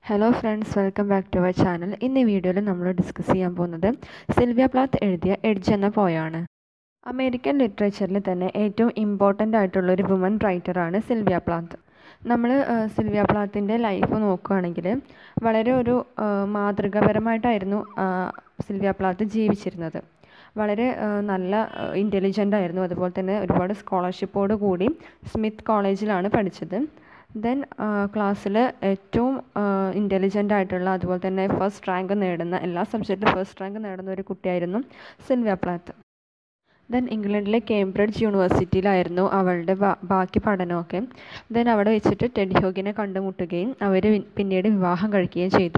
hello friends welcome back to our channel ഇന്ന് ഈ വീഡിയോയിൽ നമ്മൾ ഡിസ്കസ് ചെയ്യാൻ പോകുന്നത് സിൽവിയ പ്ലാത്ത് എഴുതിയ എഡ്ജ് എന്ന പോയാണ് അമേരിക്കൻ ലിറ്ററേച്ചറിൽ തന്നെ ഏറ്റവും ഇമ്പോർട്ടൻ്റ് ആയിട്ടുള്ള ഒരു വുമൺ റൈറ്ററാണ് സിൽവിയ പ്ലാത്ത് നമ്മൾ സിൽവിയ പ്ലാത്തിൻ്റെ ലൈഫ് നോക്കുകയാണെങ്കിൽ വളരെ ഒരു ആ, മാതൃകാപരമായിട്ടായിരുന്നു ആ, സിൽവിയ പ്ലാത്ത് ജീവിച്ചിരുന്നത് വളരെ ആ, നല്ല ഇൻ്റലിജൻ്റ് ആയിരുന്നു അതുപോലെ തന്നെ ഒരുപാട് സ്കോളർഷിപ്പോട് കൂടി സ്മിത്ത് കോളേജിലാണ് പഠിച്ചത് ദെൻ ക്ലാസ്സിൽ ഏറ്റവും ഇൻ്റലിജൻ്റ് ആയിട്ടുള്ള അതുപോലെ തന്നെ ഫസ്റ്റ് റാങ്ക് നേടുന്ന എല്ലാ സബ്ജക്റ്റിലും ഫസ്റ്റ് റാങ്ക് നേടുന്ന ഒരു കുട്ടിയായിരുന്നു സിൽവിയ പ്ലാത്ത് ദെൻ ഇംഗ്ലണ്ടിലെ കേംബ്രിഡ്ജ് യൂണിവേഴ്സിറ്റിയിലായിരുന്നു അവളുടെ ബാ- ബാക്കി പഠനമൊക്കെ ദെൻ അവിടെ വെച്ചിട്ട് ടെഡ് ഹ്യൂഗിനെ കണ്ടുമുട്ടുകയും അവർ പിന്നീട് വിവാഹം കഴിക്കുകയും ചെയ്തു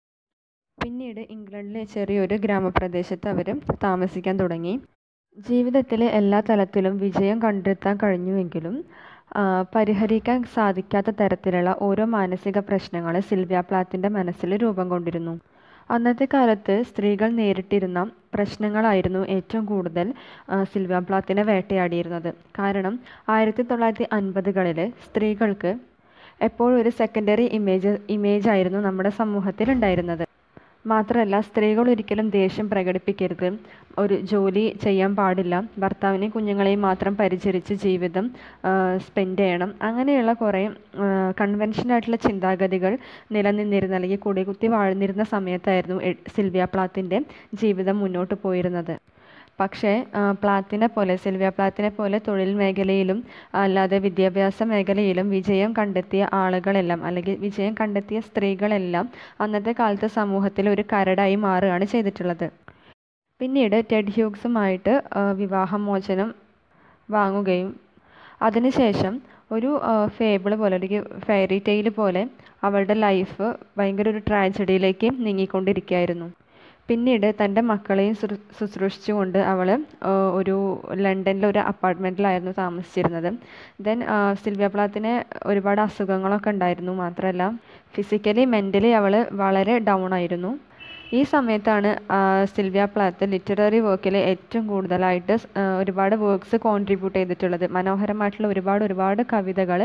പിന്നീട് ഇംഗ്ലണ്ടിലെ ചെറിയൊരു ഗ്രാമപ്രദേശത്ത് അവർ താമസിക്കാൻ തുടങ്ങി ജീവിതത്തിൽ എല്ലാ തലത്തിലും വിജയം കണ്ടെത്താൻ കഴിഞ്ഞുവെങ്കിലും ആ, പരിഹരിക്കാൻ സാധിക്കാത്ത തരത്തിലുള്ള ഓരോ മാനസിക പ്രശ്നങ്ങൾ സിൽവിയ പ്ലാത്തിൻ്റെ മനസ്സിൽ രൂപം കൊണ്ടിരുന്നു അന്നത്തെ കാലത്ത് സ്ത്രീകൾ നേരിട്ടിരുന്ന പ്രശ്നങ്ങളായിരുന്നു ഏറ്റവും കൂടുതൽ ആ, സിൽവിയ പ്ലാത്തിനെ വേട്ടയാടിയിരുന്നത് കാരണം ആയിരത്തി തൊള്ളായിരത്തി അൻപതുകളിൽ സ്ത്രീകൾക്ക് എപ്പോഴും ഒരു സെക്കൻഡറി ഇമേജ് ഇമേജ് ആയിരുന്നു നമ്മുടെ സമൂഹത്തിൽ ഉണ്ടായിരുന്നത് മാത്രമല്ല സ്ത്രീകൾ ഒരിക്കലും ദേഷ്യം പ്രകടിപ്പിക്കരുത് ഒരു ജോലി ചെയ്യാൻ പാടില്ല ഭർത്താവിനെയും കുഞ്ഞുങ്ങളെയും മാത്രം പരിചരിച്ച് ജീവിതം സ്പെൻഡ് ചെയ്യണം അങ്ങനെയുള്ള കുറേ കൺവെൻഷനായിട്ടുള്ള ചിന്താഗതികൾ നിലനിന്നിരുന്ന അല്ലെങ്കിൽ കൊടികുത്തി വാഴ്ന്നിരുന്ന സമയത്തായിരുന്നു എ- സിൽവിയ പ്ലാത്തിൻ്റെ ജീവിതം മുന്നോട്ട് പോയിരുന്നത് പക്ഷേ ആ, പ്ലാത്തിനെ പോലെ സിൽവിയ പ്ലാത്തിനെ പോലെ തൊഴിൽ മേഖലയിലും അല്ലാതെ വിദ്യാഭ്യാസ മേഖലയിലും വിജയം കണ്ടെത്തിയ ആളുകളെല്ലാം അല്ലെങ്കിൽ വിജയം കണ്ടെത്തിയ സ്ത്രീകളെല്ലാം അന്നത്തെ കാലത്ത് സമൂഹത്തിൽ ഒരു കരടായി മാറുകയാണ് ചെയ്തിട്ടുള്ളത് പിന്നീട് ടെഡ് ഹ്യൂഗ്സുമായിട്ട് ആ, വിവാഹമോചനം വാങ്ങുകയും അതിനുശേഷം ഒരു ഫേബിൾ പോലെ അല്ലെങ്കിൽ ഫെയറി ടെയിൽ പോലെ അവളുടെ ലൈഫ് ഭയങ്കര ഒരു ട്രാജഡിയിലേക്ക് നീങ്ങിക്കൊണ്ടിരിക്കുകയായിരുന്നു പിന്നീട് തൻ്റെ മക്കളെയും ശുശ്രൂ- ശുശ്രൂഷിച്ചുകൊണ്ട് അവൾ ഒരു ലണ്ടനിലെ ഒരു അപ്പാർട്ട്മെൻറ്റിലായിരുന്നു താമസിച്ചിരുന്നത് ദെൻ സിൽവിയ പ്ലാത്തിന് ഒരുപാട് അസുഖങ്ങളൊക്കെ ഉണ്ടായിരുന്നു മാത്രമല്ല ഫിസിക്കലി മെൻ്റലി അവൾ വളരെ ഡൗൺ ആയിരുന്നു ഈ സമയത്താണ് ആ, സിൽവിയ പ്ലാത്ത് ലിറ്റററി വർക്കിൽ ഏറ്റവും കൂടുതലായിട്ട് സ്- ആ, ഒരുപാട് വർക്ക്സ് കോൺട്രിബ്യൂട്ട് ചെയ്തിട്ടുള്ളത് മനോഹരമായിട്ടുള്ള ഒരുപാട് ഒരുപാട് കവിതകൾ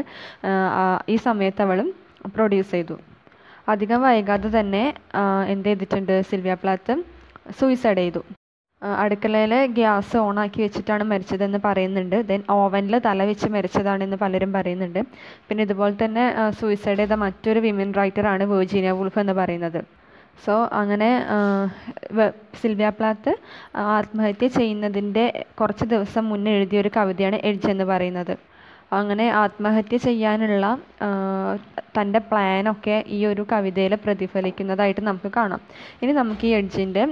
ഈ സമയത്ത് അവൾ പ്രൊഡ്യൂസ് ചെയ്തു അധികം വൈകാതെ തന്നെ ആ, എന്ത് ചെയ്തിട്ടുണ്ട് സിൽവിയ പ്ലാത്ത് സൂയിസൈഡ് ചെയ്തു അടുക്കളയിൽ ഗ്യാസ് ഓണാക്കി വെച്ചിട്ടാണ് മരിച്ചതെന്ന് പറയുന്നുണ്ട് ദെൻ ഓവനിൽ തല വെച്ച് മരിച്ചതാണെന്ന് പലരും പറയുന്നുണ്ട് പിന്നെ ഇതുപോലെ തന്നെ സൂയിസൈഡ് ചെയ്ത മറ്റൊരു വിമൻ റൈറ്ററാണ് വെർജീനിയ വുൾഫ് എന്ന് പറയുന്നത് സോ അങ്ങനെ ആ, വെ- സിൽവിയ പ്ലാത്ത് ആത്മഹത്യ ചെയ്യുന്നതിൻ്റെ കുറച്ച് ദിവസം മുന്നേ എഴുതിയ ഒരു കവിതയാണ് എഡ്ജ് എന്ന് പറയുന്നത് അങ്ങനെ ആത്മഹത്യ ചെയ്യാനുള്ള തൻ്റെ പ്ലാനൊക്കെ ഈ ഒരു കവിതയിൽ പ്രതിഫലിക്കുന്നതായിട്ട് നമുക്ക് കാണാം ഇനി നമുക്ക് ഈ എഡ്ജിൻ്റെ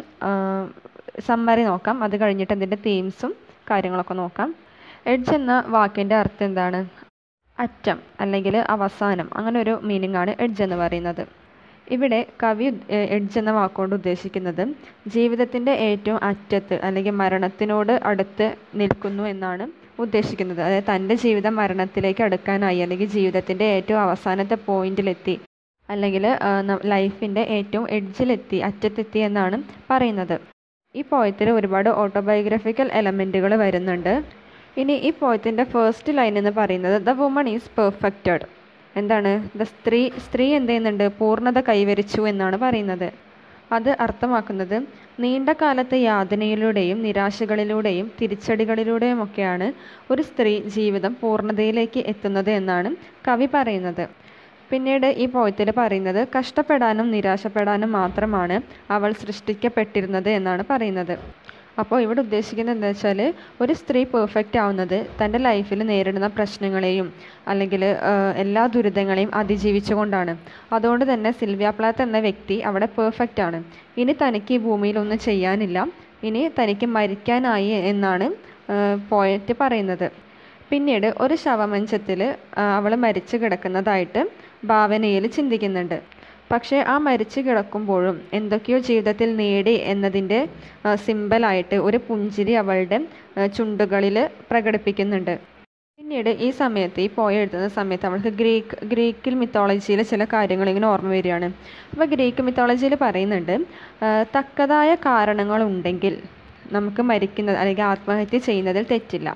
സമ്മറി നോക്കാം അത് കഴിഞ്ഞിട്ട് അതിൻ്റെ തീംസും കാര്യങ്ങളൊക്കെ നോക്കാം എഡ്ജ് എന്ന വാക്കിൻ്റെ അർത്ഥം എന്താണ് അറ്റം അല്ലെങ്കിൽ അവസാനം അങ്ങനെ ഒരു മീനിങ് ആണ് എഡ്ജ് എന്ന് പറയുന്നത് ഇവിടെ കവി എഡ്ജ് എന്ന വാക്കുകൊണ്ട് ഉദ്ദേശിക്കുന്നത് ജീവിതത്തിൻ്റെ ഏറ്റവും അറ്റത്ത് അല്ലെങ്കിൽ മരണത്തിനോട് അടുത്ത് നിൽക്കുന്നു എന്നാണ് ഉദ്ദേശിക്കുന്നത് അതായത് തൻ്റെ ജീവിതം മരണത്തിലേക്ക് അടുക്കാനായി അല്ലെങ്കിൽ ജീവിതത്തിൻ്റെ ഏറ്റവും അവസാനത്തെ പോയിന്റിലെത്തി അല്ലെങ്കിൽ ലൈഫിൻ്റെ ഏറ്റവും എഡ്ജിലെത്തി അറ്റത്തെത്തി എന്നാണ് പറയുന്നത് ഈ പോയത്തിൽ ഒരുപാട് ഓട്ടോബയോഗ്രഫിക്കൽ എലമെൻറ്റുകൾ വരുന്നുണ്ട് ഇനി ഈ പോയത്തിൻ്റെ ഫസ്റ്റ് ലൈൻ എന്ന് പറയുന്നത് ദ വുമൺ ഈസ് പെർഫെക്റ്റഡ് എന്താണ് ദ സ്ത്രീ സ്ത്രീ എന്ത് ചെയ്യുന്നുണ്ട് പൂർണ്ണത കൈവരിച്ചു എന്നാണ് പറയുന്നത് അത് അർത്ഥമാക്കുന്നത് നീണ്ട കാലത്തെ യാതനയിലൂടെയും നിരാശകളിലൂടെയും തിരിച്ചടികളിലൂടെയും ഒക്കെയാണ് ഒരു സ്ത്രീ ജീവിതം പൂർണ്ണതയിലേക്ക് എത്തുന്നത് എന്നാണ് കവി പറയുന്നത് പിന്നീട് ഈ പോയത്തിൽ പറയുന്നത് കഷ്ടപ്പെടാനും നിരാശപ്പെടാനും മാത്രമാണ് അവൾ സൃഷ്ടിക്കപ്പെട്ടിരുന്നത് എന്നാണ് പറയുന്നത് അപ്പോൾ ഇവിടെ ഉദ്ദേശിക്കുന്നത് എന്താ വെച്ചാൽ ഒരു സ്ത്രീ പെർഫെക്റ്റ് ആവുന്നത് തൻ്റെ ലൈഫിൽ നേരിടുന്ന പ്രശ്നങ്ങളെയും അല്ലെങ്കിൽ എല്ലാ ദുരിതങ്ങളെയും അതിജീവിച്ചുകൊണ്ടാണ് അതുകൊണ്ട് തന്നെ സിൽവിയ പ്ലാത്ത് എന്ന വ്യക്തി അവിടെ പെർഫെക്റ്റ് ആണ് ഇനി തനിക്ക് ഈ ഭൂമിയിൽ ഒന്നും ചെയ്യാനില്ല ഇനി തനിക്ക് മരിക്കാനായി എന്നാണ് പോയറ്റ് പറയുന്നത് പിന്നീട് ഒരു ശവമഞ്ചത്തിൽ അവൾ മരിച്ചു കിടക്കുന്നതായിട്ട് ഭാവനയിൽ ചിന്തിക്കുന്നുണ്ട് പക്ഷേ ആ മരിച്ചു കിടക്കുമ്പോഴും എന്തൊക്കെയോ ജീവിതത്തിൽ നേടി എന്നതിൻ്റെ സിമ്പലായിട്ട് ഒരു പുഞ്ചിരി അവളുടെ ചുണ്ടുകളിൽ പ്രകടിപ്പിക്കുന്നുണ്ട് പിന്നീട് ഈ സമയത്ത് ഈ പോയ എഴുതുന്ന സമയത്ത് അവൾക്ക് ഗ്രീക്ക് ഗ്രീക്കിൽ മിത്തോളജിയിലെ ചില കാര്യങ്ങൾ ഇങ്ങനെ ഓർമ്മ വരികയാണ് അപ്പോൾ ഗ്രീക്ക് മിത്തോളജിയിൽ പറയുന്നുണ്ട് ആ, തക്കതായ കാരണങ്ങളുണ്ടെങ്കിൽ നമുക്ക് മരിക്കുന്നത് അല്ലെങ്കിൽ ആത്മഹത്യ ചെയ്യുന്നതിൽ തെറ്റില്ല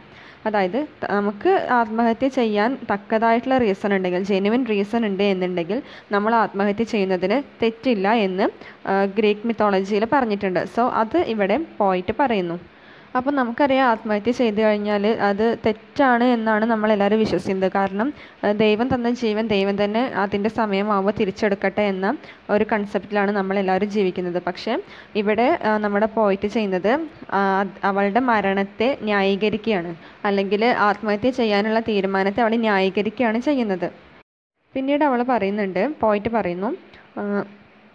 അതായത് ത- നമുക്ക് ആത്മഹത്യ ചെയ്യാൻ തക്കതായിട്ടുള്ള റീസൺ ഉണ്ടെങ്കിൽ ജെനുവിൻ റീസൺ ഉണ്ട് എന്നുണ്ടെങ്കിൽ നമ്മൾ ആത്മഹത്യ ചെയ്യുന്നതിന് തെറ്റില്ല എന്ന് ആ, ഗ്രീക്ക് മിത്തോളജിയിൽ പറഞ്ഞിട്ടുണ്ട് സോ അത് ഇവിടെ പോയിട്ട് പറയുന്നു അപ്പോൾ നമുക്കറിയാം ആത്മഹത്യ ചെയ്തു കഴിഞ്ഞാൽ അത് തെറ്റാണ് എന്നാണ് നമ്മളെല്ലാവരും വിശ്വസിക്കുന്നത് കാരണം ആ, ദൈവം തന്ന ജീവൻ ദൈവം തന്നെ അതിൻ്റെ സമയമാവുമ്പോൾ തിരിച്ചെടുക്കട്ടെ എന്ന ഒരു കൺസെപ്റ്റിലാണ് നമ്മളെല്ലാവരും ജീവിക്കുന്നത് പക്ഷേ ഇവിടെ ആ, നമ്മുടെ പോയിട്ട് ചെയ്യുന്നത് ആ, അത് അവളുടെ മരണത്തെ ന്യായീകരിക്കുകയാണ് അല്ലെങ്കിൽ ആത്മഹത്യ ചെയ്യാനുള്ള തീരുമാനത്തെ അവൾ ന്യായീകരിക്കുകയാണ് ചെയ്യുന്നത് പിന്നീട് അവൾ പറയുന്നുണ്ട് പോയിട്ട് പറയുന്നു ആ,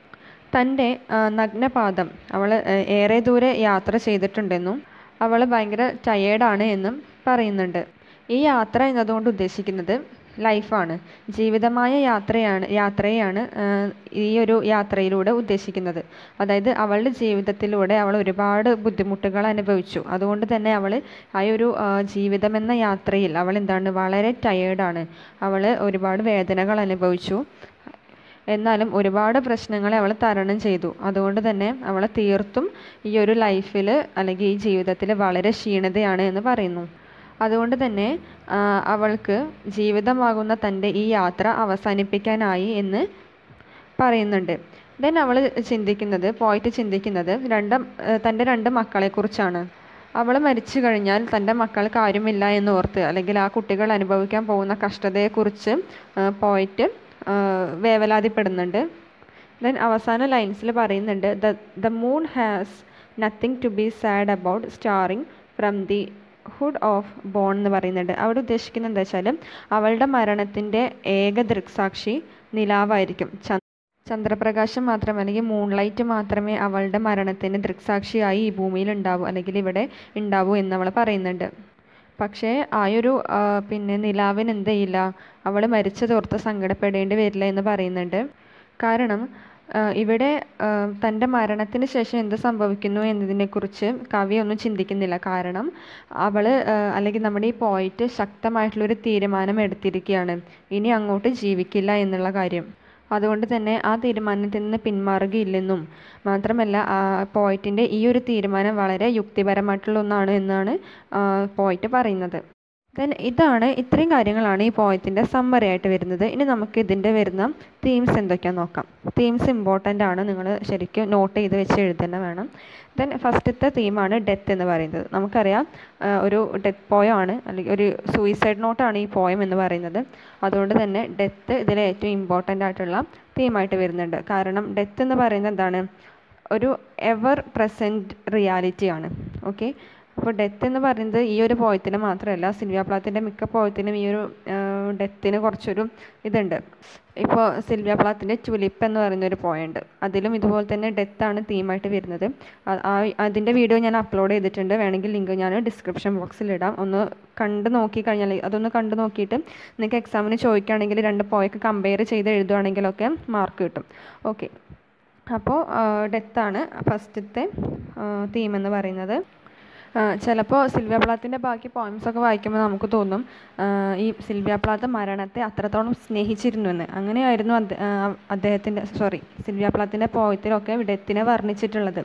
തൻ്റെ ആ, നഗ്നപാദം അവൾ ഏറെ ദൂരെ യാത്ര ചെയ്തിട്ടുണ്ടെന്നും അവൾ ഭയങ്കര ടയേർഡാണ് എന്നും പറയുന്നുണ്ട് ഈ യാത്ര എന്നതുകൊണ്ട് ഉദ്ദേശിക്കുന്നത് ലൈഫാണ് ജീവിതമായ യാത്രയാണ് യാത്രയെയാണ് ആ, ഈ ഒരു യാത്രയിലൂടെ ഉദ്ദേശിക്കുന്നത് അതായത് അവളുടെ ജീവിതത്തിലൂടെ അവൾ ഒരുപാട് ബുദ്ധിമുട്ടുകൾ അനുഭവിച്ചു അതുകൊണ്ട് തന്നെ അവൾ ആ ഒരു ആ, ജീവിതമെന്ന യാത്രയിൽ അവൾ എന്താണ് വളരെ ടയേർഡാണ് അവൾ ഒരുപാട് വേദനകൾ അനുഭവിച്ചു എന്നാലും ഒരുപാട് പ്രശ്നങ്ങളെ അവൾ തരണം ചെയ്തു അതുകൊണ്ട് തന്നെ അവൾ തീർത്തും ഈ ഒരു ലൈഫിൽ അല്ലെങ്കിൽ ഈ ജീവിതത്തിൽ വളരെ ക്ഷീണിതയാണ് എന്ന് പറയുന്നു അതുകൊണ്ട് തന്നെ ആ, അവൾക്ക് ജീവിതമാകുന്ന തൻ്റെ ഈ യാത്ര അവസാനിപ്പിക്കാനായി എന്ന് പറയുന്നുണ്ട് ദെൻ അവൾ ചിന്തിക്കുന്നത് പോയിട്ട് ചിന്തിക്കുന്നത് രണ്ട് തൻ്റെ രണ്ട് മക്കളെക്കുറിച്ചാണ് അവൾ മരിച്ചു കഴിഞ്ഞാൽ തൻ്റെ മക്കൾക്ക് ആരുമില്ല എന്ന് ഓർത്ത് അല്ലെങ്കിൽ ആ കുട്ടികൾ അനുഭവിക്കാൻ പോകുന്ന കഷ്ടതയെക്കുറിച്ച് പോയിട്ട് വേവലാതിപ്പെടുന്നുണ്ട് ദെൻ അവസാന ലൈൻസിൽ പറയുന്നുണ്ട് the the moon has nothing to be sad about staring from the hood of bone എന്ന് പറയുന്നുണ്ട് അവിടെ ഉദ്ദേശിക്കുന്നത് എന്താ വെച്ചാൽ അവളുടെ മരണത്തിൻ്റെ ഏക ദൃക്സാക്ഷി നിലാവായിരിക്കും ചന്ദ് ചന്ദ്രപ്രകാശം മാത്രം അല്ലെങ്കിൽ മൂൺലൈറ്റ് മാത്രമേ അവളുടെ മരണത്തിന് ദൃക്സാക്ഷിയായി ഈ ഭൂമിയിൽ ഉണ്ടാവൂ അല്ലെങ്കിൽ ഇവിടെ ഉണ്ടാവൂ എന്ന് അവൾ പറയുന്നുണ്ട് പക്ഷേ ആയൊരു ആ, പിന്നെ നിലാവിന് എന്ത് ചെയ്യില്ല അവൾ മരിച്ചതോർത്ത് സങ്കടപ്പെടേണ്ടി വരില്ല എന്ന് പറയുന്നുണ്ട് കാരണം ആ, ഇവിടെ ആ, തൻ്റെ മരണത്തിന് ശേഷം എന്ത് സംഭവിക്കുന്നു എന്നതിനെക്കുറിച്ച് കവി ഒന്നും ചിന്തിക്കുന്നില്ല കാരണം അവൾ അല്ലെങ്കിൽ നമ്മുടെ ഈ പോയിട്ട് ശക്തമായിട്ടുള്ളൊരു തീരുമാനം എടുത്തിരിക്കുകയാണ് ഇനി അങ്ങോട്ട് ജീവിക്കില്ല എന്നുള്ള കാര്യം അതുകൊണ്ട് തന്നെ ആ തീരുമാനത്തിൽ നിന്ന് പിന്മാറുകയില്ലെന്നും മാത്രമല്ല ആ പോയിറ്റിൻ്റെ ഈ ഒരു തീരുമാനം വളരെ യുക്തിപരമായിട്ടുള്ള ഒന്നാണ് എന്നാണ് പോയിറ്റ് പറയുന്നത് ദെൻ ഇതാണ് ഇത്രയും കാര്യങ്ങളാണ് ഈ പോയത്തിൻ്റെ സമ്മറി ആയിട്ട് വരുന്നത് ഇനി നമുക്ക് ഇതിൻ്റെ വരുന്ന തീംസ് എന്തൊക്കെയാണെന്ന് നോക്കാം തീംസ് ഇമ്പോർട്ടൻ്റ് ആണ് നിങ്ങൾ ശരിക്കും നോട്ട് ചെയ്ത് വെച്ച് എഴുതന്നെ വേണം ദെൻ ഫസ്റ്റത്തെ തീമാണ് ഡെത്ത് എന്ന് പറയുന്നത് നമുക്കറിയാം ആ, ഒരു ഡെത്ത് പോയമാണ് അല്ലെങ്കിൽ ഒരു സൂയിസൈഡ് നോട്ടാണ് ഈ പോയം എന്ന് പറയുന്നത് അതുകൊണ്ട് തന്നെ ഡെത്ത് ഇതിലെ ഏറ്റവും ഇമ്പോർട്ടൻ്റ് ആയിട്ടുള്ള തീമായിട്ട് വരുന്നുണ്ട് കാരണം ഡെത്ത് എന്ന് പറയുന്നത് എന്താണ് ഒരു എവർ പ്രസൻറ്റ് റിയാലിറ്റിയാണ് ഓക്കെ അപ്പോൾ ഡെത്ത് എന്ന് പറയുന്നത് ഈ ഒരു പോയത്തിന് മാത്രമല്ല സിൽവിയ പ്ലാത്തിൻ്റെ മിക്ക പോയത്തിനും ഈ ഒരു ഡെത്തിന് കുറച്ചൊരു ഇതുണ്ട് ഇപ്പോൾ സിൽവിയ പ്ലാത്തിൻ്റെ ടുലിപ്പ് എന്ന് പറയുന്ന ഒരു പോയുണ്ട് അതിലും ഇതുപോലെ തന്നെ ഡെത്താണ് തീമായിട്ട് വരുന്നത് ആ- ആ അതിൻ്റെ വീഡിയോ ഞാൻ അപ്ലോഡ് ചെയ്തിട്ടുണ്ട് വേണമെങ്കിൽ ലിങ്ക് ഞാൻ ഡിസ്ക്രിപ്ഷൻ ബോക്സിൽ ഇടാം ഒന്ന് കണ്ട് നോക്കി കഴിഞ്ഞാൽ അതൊന്ന് കണ്ട് നോക്കിയിട്ട് നിങ്ങൾക്ക് എക്സാമിന് ചോദിക്കുകയാണെങ്കിൽ രണ്ട് പോയൊക്കെ കമ്പയർ ചെയ്ത് എഴുതുവാണെങ്കിലൊക്കെ മാർക്ക് കിട്ടും ഓക്കെ അപ്പോൾ ഡെത്താണ് ഫസ്റ്റത്തെ തീം എന്ന് പറയുന്നത് ചിലപ്പോൾ സിൽവിയ പ്ലാത്തിൻ്റെ ബാക്കി പോയിംസ് ഒക്കെ വായിക്കുമ്പോൾ നമുക്ക് തോന്നും ആ, ഈ സിൽവിയ പ്ലാത്ത് മരണത്തെ അത്രത്തോളം സ്നേഹിച്ചിരുന്നു എന്ന് അങ്ങനെയായിരുന്നു അദ്ദേ- ആ, അദ്ദേഹത്തിൻ്റെ സോറി സിൽവിയ പ്ലാത്തിൻ്റെ പോയത്തിലൊക്കെ ഡെത്തിനെ വർണ്ണിച്ചിട്ടുള്ളത്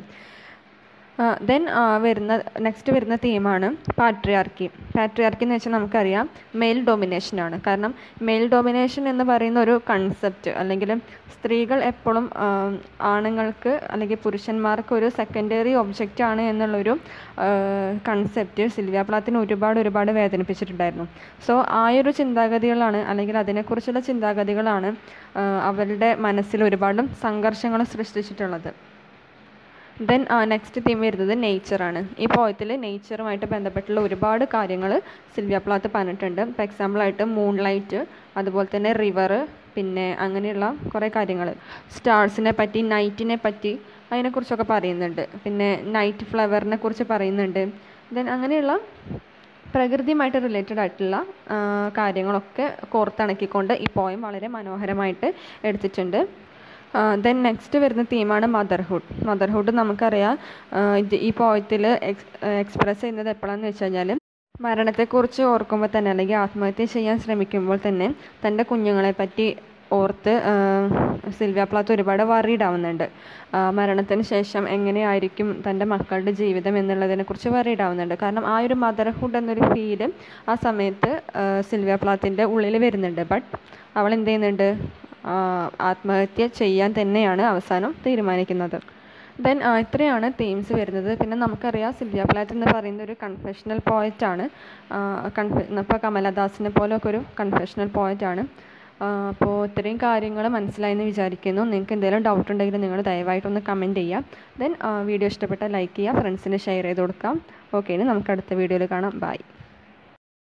ദെൻ വരുന്ന നെക്സ്റ്റ് വരുന്ന തീമാണ് പാട്രിയാർക്കി പാട്രിയാർക്കി എന്ന് വെച്ചാൽ നമുക്കറിയാം മെയിൽ ഡൊമിനേഷനാണ് കാരണം മെയിൽ ഡൊമിനേഷൻ എന്ന് പറയുന്ന ഒരു കൺസെപ്റ്റ് അല്ലെങ്കിൽ സ്ത്രീകൾ എപ്പോഴും ആ, ആണുങ്ങൾക്ക് അല്ലെങ്കിൽ പുരുഷന്മാർക്ക് ഒരു സെക്കൻഡറി ഒബ്ജക്റ്റ് ആണ് എന്നുള്ളൊരു കൺസെപ്റ്റ് സിൽവിയ പ്ലാത്തിന് ഒരുപാട് ഒരുപാട് വേദനിപ്പിച്ചിട്ടുണ്ടായിരുന്നു സോ ആ ഒരു ചിന്താഗതികളാണ് അല്ലെങ്കിൽ അതിനെക്കുറിച്ചുള്ള ചിന്താഗതികളാണ് ആ, അവരുടെ മനസ്സിൽ ഒരുപാട് സംഘർഷങ്ങൾ സൃഷ്ടിച്ചിട്ടുള്ളത് ദെൻ നെക്സ്റ്റ് തീം വരുന്നത് നേച്ചറാണ് ഈ പോയത്തിൽ നേച്ചറുമായിട്ട് ബന്ധപ്പെട്ടുള്ള ഒരുപാട് കാര്യങ്ങൾ സിൽവിയ പ്ലാത്ത് പറഞ്ഞിട്ടുണ്ട് ഇപ്പോൾ എക്സാമ്പിളായിട്ട് മൂൺലൈറ്റ് അതുപോലെ തന്നെ റിവർ പിന്നെ അങ്ങനെയുള്ള കുറേ കാര്യങ്ങൾ സ്റ്റാർസിനെ പറ്റി നൈറ്റിനെ പറ്റി അതിനെക്കുറിച്ചൊക്കെ പറയുന്നുണ്ട് പിന്നെ നൈറ്റ് ഫ്ലവറിനെ കുറിച്ച് പറയുന്നുണ്ട് ദെൻ അങ്ങനെയുള്ള പ്രകൃതിയുമായിട്ട് റിലേറ്റഡ് ആയിട്ടുള്ള ആ, കാര്യങ്ങളൊക്കെ കോർത്തിണക്കിക്കൊണ്ട് ഈ പോയം വളരെ മനോഹരമായിട്ട് എടുത്തിട്ടുണ്ട് ദെൻ നെക്സ്റ്റ് വരുന്ന തീമാണ് മദർഹുഡ് മദർഹുഡ് നമുക്കറിയാം ആ, ഇത് ഈ പോയത്തിൽ എക്സ് എക്സ്പ്രസ് ചെയ്യുന്നത് എപ്പോഴാണെന്ന് വെച്ച് കഴിഞ്ഞാൽ മരണത്തെക്കുറിച്ച് ഓർക്കുമ്പോൾ തന്നെ അല്ലെങ്കിൽ ആത്മഹത്യ ചെയ്യാൻ ശ്രമിക്കുമ്പോൾ തന്നെ തൻ്റെ കുഞ്ഞുങ്ങളെ പറ്റി ഓർത്ത് സിൽവിയ പ്ലാത്ത് ഒരുപാട് വറീഡ് ആവുന്നുണ്ട് മരണത്തിന് ശേഷം എങ്ങനെയായിരിക്കും തൻ്റെ മക്കളുടെ ജീവിതം എന്നുള്ളതിനെക്കുറിച്ച് വറീഡ് ആവുന്നുണ്ട് കാരണം ആ ഒരു മദർഹുഡ് എന്നൊരു ഫീല് ആ സമയത്ത് സിൽവിയ പ്ലാത്തിൻ്റെ ഉള്ളിൽ വരുന്നുണ്ട് ബട്ട് അവൾ എന്ത് ചെയ്യുന്നുണ്ട് ആത്മഹത്യ ചെയ്യാൻ തന്നെയാണ് അവസാനം തീരുമാനിക്കുന്നത് ദെൻ ഇത്രയാണ് തീംസ് വരുന്നത് പിന്നെ നമുക്കറിയാം സിൽവിയ പ്ലാറ്റ് എന്ന് പറയുന്ന ഒരു കൺഫെഷണൽ പോയറ്റാണ് കൺഫെ ഇപ്പോൾ കമലദാസിനെ പോലൊക്കെ ഒരു കൺഫെഷണൽ പോയറ്റാണ് അപ്പോൾ ഇത്രയും കാര്യങ്ങൾ മനസ്സിലായെന്ന് വിചാരിക്കുന്നു നിങ്ങൾക്ക് എന്തെങ്കിലും ഡൗട്ട് ഉണ്ടെങ്കിൽ നിങ്ങൾ ദയവായിട്ടൊന്ന് കമൻറ്റ് ചെയ്യാം ദെൻ വീഡിയോ ഇഷ്ടപ്പെട്ടാൽ ലൈക്ക് ചെയ്യുക ഫ്രണ്ട്സിന് ഷെയർ ചെയ്ത് കൊടുക്കാം ഓക്കെ ഇനി നമുക്ക് അടുത്ത വീഡിയോയിൽ കാണാം ബൈ